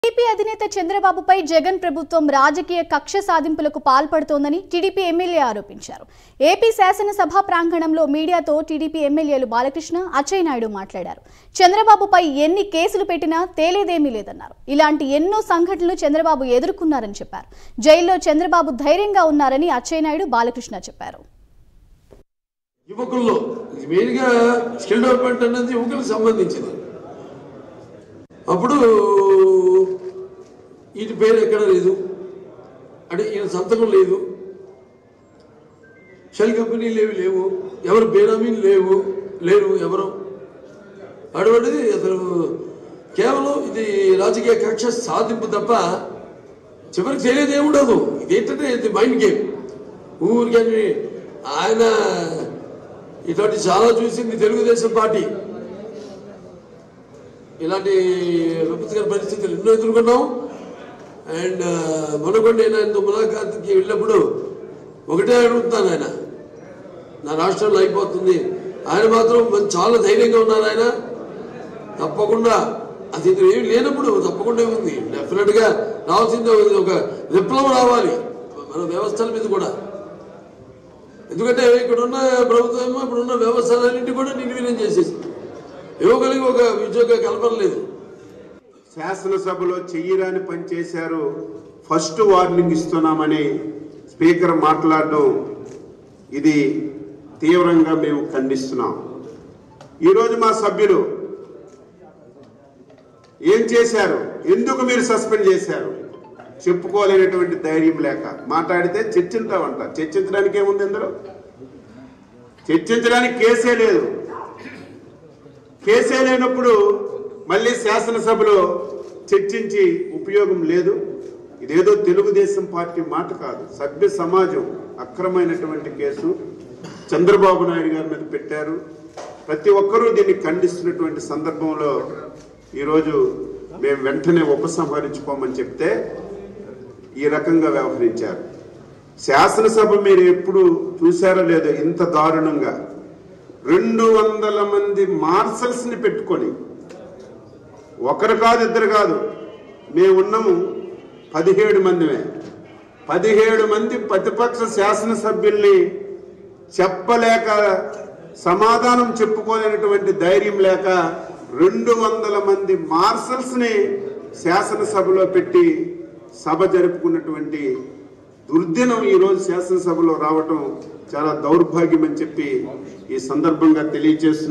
TDP అధినేత చంద్రబాబుపై జగన్ ప్రభుత్వం రాజకీయ కక్ష సాధింపులకు పాల్పడుతోందని టీడీపీ ఎమ్మెల్యే ఆరోపించారు ఏపీ శాసనసభ ప్రాంగణంలో మీడియాతో టీడీపీ ఎమ్మెల్యేలు బాలకృష్ణ అచ్చయ్య నాయుడు మాట్లాడారు చంద్రబాబుపై ఎన్ని కేసులు పెట్టినా తేలేదేమీ లేదన్నారు ఇలాంటి ఎన్నో సంఘటనలు చంద్రబాబు ఎదుర్కొన్నారని చెప్పారు జైల్లో చంద్రబాబు ధైర్యంగా ఉన్నారని అచ్చయ్య నాయుడు బాలకృష్ణ చెప్పారు యువకుల్లో ఇది మెయిన్గా స్కిల్ డెవలప్మెంట్ అనేది యువకులకు సంబంధించింది అప్పుడు వీటి పేరు ఎక్కడ లేదు అంటే ఈయన సంతకం లేదు షెల్ కంపెనీలు ఏవి లేవు ఎవరు బేనామీలు లేవు లేరు ఎవరు అటువంటిది అసలు కేవలం ఇది రాజకీయ కక్ష సాధింపు తప్ప చివరికి తెలియదు ఏముండదు ఇది ఏంటంటే ఇది మైండ్ గేమ్ ఊరికని ఆయన ఇటువంటి చాలా చూసింది తెలుగుదేశం పార్టీ ఇలాంటి విపత్కర పరిస్థితులు ఎన్నో ఎదుర్కొన్నాం అండ్ మొన్నకొండ నేను ఆయనతో ములాఖాత్కి వెళ్ళినప్పుడు ఒకటే అడుగుతాను ఆయన నా రాష్ట్రంలో అయిపోతుంది ఆయన మాత్రం మంచి చాలా ధైర్యంగా ఉన్నారు ఆయన తప్పకుండా అది ఇది ఏమి లేనప్పుడు తప్పకుండా ఉంది డెఫినెట్ గా రావాల్సిందే ఒక విప్లవం రావాలి మన వ్యవస్థల మీద కూడా ఎందుకంటే ఇక్కడున్న ప్రభుత్వం ఇప్పుడున్న వ్యవస్థలన్నింటి కూడా నిర్వీర్యం చేసేసి యువకులకి ఒక ఉద్యోగ కల్పన లేదు శాసనసభలో చెయ్యరాని పని చేశారు ఫస్ట్ వార్నింగ్ ఇస్తున్నామని స్పీకర్ మాట్లాడడం ఇది తీవ్రంగా మేము ఖండిస్తున్నాం ఈరోజు మా సభ్యులు ఏం చేశారు ఎందుకు మీరు సస్పెండ్ చేశారు చెప్పుకోలేనటువంటి ధైర్యం లేక మాట్లాడితే చర్చించామంట చర్చించడానికి ఏముంది ఇందులో చర్చించడానికి కేసే లేదు కేసే లేనప్పుడు మళ్ళీ శాసనసభలో చర్చించి ఉపయోగం లేదు ఇదేదో తెలుగుదేశం పార్టీ మాట కాదు సభ్య సమాజం అక్రమైనటువంటి కేసు చంద్రబాబు నాయుడు గారి మీద పెట్టారు ప్రతి ఒక్కరూ దీన్ని ఖండిస్తున్నటువంటి సందర్భంలో ఈరోజు మేము వెంటనే ఉపసంహరించుకోమని చెప్తే ఈ రకంగా వ్యవహరించారు శాసనసభ మీరు ఎప్పుడు చూసారో లేదో ఇంత దారుణంగా రెండు వందల మంది మార్షల్స్ ని పెట్టుకొని ఒకరు కాదు ఇద్దరు కాదు మేము ఉన్నాము పదిహేడు మందిమే పదిహేడు మంది ప్రతిపక్ష శాసనసభ్యుల్ని చెప్పలేక సమాధానం చెప్పుకోలేనటువంటి ధైర్యం లేక రెండు వందల మంది మార్షల్స్ ని శాసనసభలో పెట్టి సభ జరుపుకున్నటువంటి దుర్దినం ఈ రోజు శాసనసభలో రావటం చాలా దౌర్భాగ్యం అని చెప్పి ఈ సందర్భంగా తెలియజేస్తున్నాం